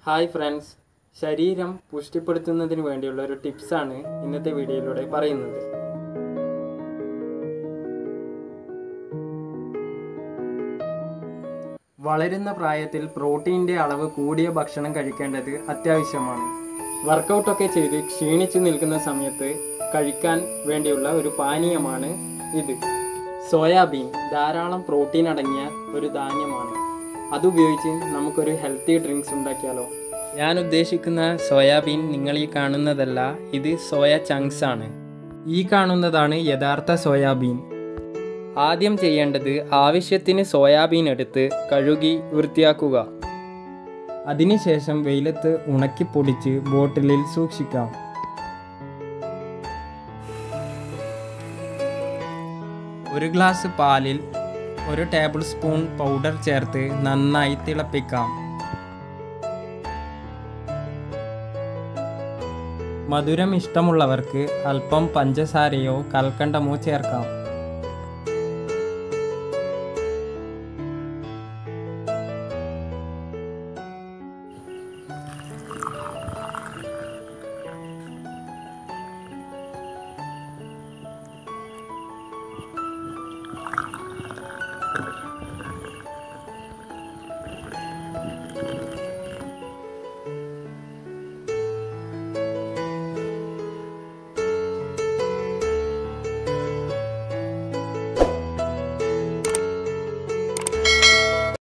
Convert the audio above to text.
hi friends ശരീരം പുഷ്ടിപ്പെടുത്തുന്നതിന് വേണ്ടിയുള്ള ഒരു ടിപ്സാണ് ഇന്നത്തെ വീഡിയോയിലൂടെ പറയുന്നത് വളരുന്ന പ്രായത്തിൽ പ്രോട്ടീൻ്റെ അളവ് കൂടിയ ഭക്ഷണം കഴിക്കേണ്ടത് അത്യാവശ്യമാണ് വർക്കൗട്ടൊക്കെ ചെയ്ത് ക്ഷീണിച്ചു നിൽക്കുന്ന സമയത്ത് കഴിക്കാൻ വേണ്ടിയുള്ള ഒരു പാനീയമാണ് ഇത് സോയാബീൻ ധാരാളം പ്രോട്ടീൻ അടങ്ങിയ ഒരു ധാന്യമാണ് അതുപയോഗിച്ച് നമുക്കൊരു ഹെൽത്തി ഡ്രിങ്ക്സ് ഉണ്ടാക്കിയാലോ ഞാൻ ഉദ്ദേശിക്കുന്ന സോയാബീൻ നിങ്ങൾ ഈ കാണുന്നതല്ല ഇത് സോയ ചങ്ക്സ് ആണ് ഈ കാണുന്നതാണ് യഥാർത്ഥ സോയാബീൻ ആദ്യം ചെയ്യേണ്ടത് ആവശ്യത്തിന് സോയാബീൻ എടുത്ത് കഴുകി വൃത്തിയാക്കുക അതിനുശേഷം വെയിലത്ത് ഉണക്കി പൊടിച്ച് ബോട്ടിലിൽ സൂക്ഷിക്കാം ഒരു ഗ്ലാസ് പാലിൽ ഒരു ടേബിൾ സ്പൂൺ പൗഡർ ചേർത്ത് നന്നായി തിളപ്പിക്കാം മധുരം ഇഷ്ടമുള്ളവർക്ക് അല്പം പഞ്ചസാരയോ കൽക്കണ്ടമോ ചേർക്കാം